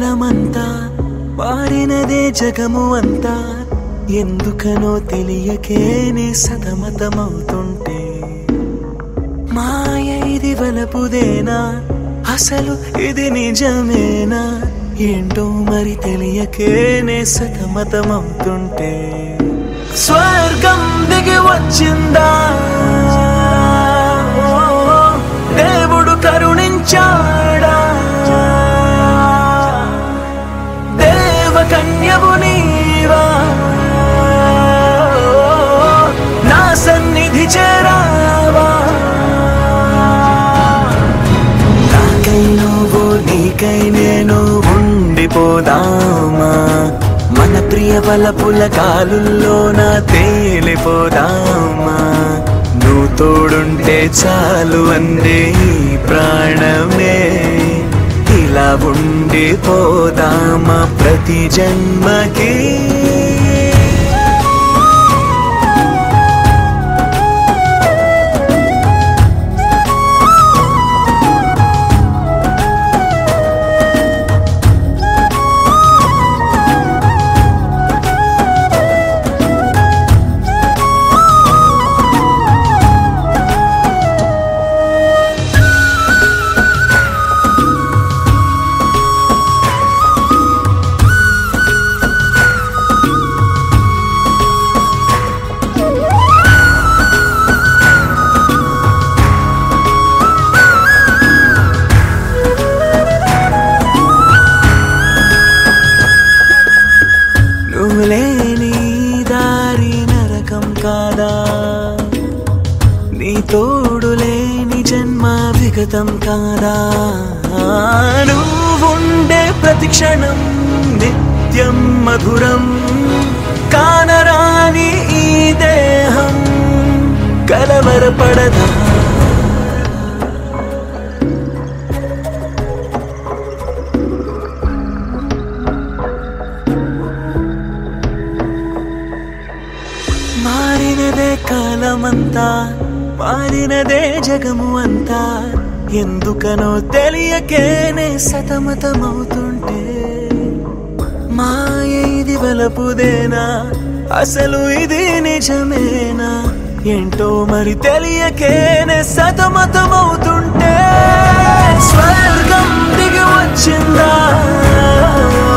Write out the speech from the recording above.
కాలమంతా మారినదే జగము అంతా ఎందుకనో తెలియకేనే సతమతమవుతుంటే మాయ ఇది వలపుదేనా అసలు ఇది నిజమేనా ఏంటో మరి తెలియకేనే సతమతమవుతుంటే స్వర్గం దిగి వచ్చిందా దేవుడు కరుణించాడా దేవకన్యవు నీవా నా సన్నిధి చేరావా నాకై నువ్వు నీకై నేను ఉండిపోదామా మన ప్రియ వలపుల కాలుల్లోన తేలిపోదామా నువ్వు తోడుంటే చాలు అందే ఈ ప్రాణమే ఇలా ఉండిపోదామా ప్రతి జన్మకి నువ్వు లేని దారి నరకం కాదా నీ తోడు లేని జన్మ విగతం కాదా నువ్వుండే ప్రతి క్షణం నిత్యం మధురం కానరాని ఈ దేహం కలవరపడదా మారినదే కాలమంతా మారినదే జగము అంతా ఎందుకనో తెలియకేనే సతమతమవుతుంటే మాయ ఇది వలపుదేనా అసలు ఇది నిజమేనా ఏంటో మరి తెలియకేనే సతమతమవుతుంటే స్వర్గం దిగి వచ్చిందా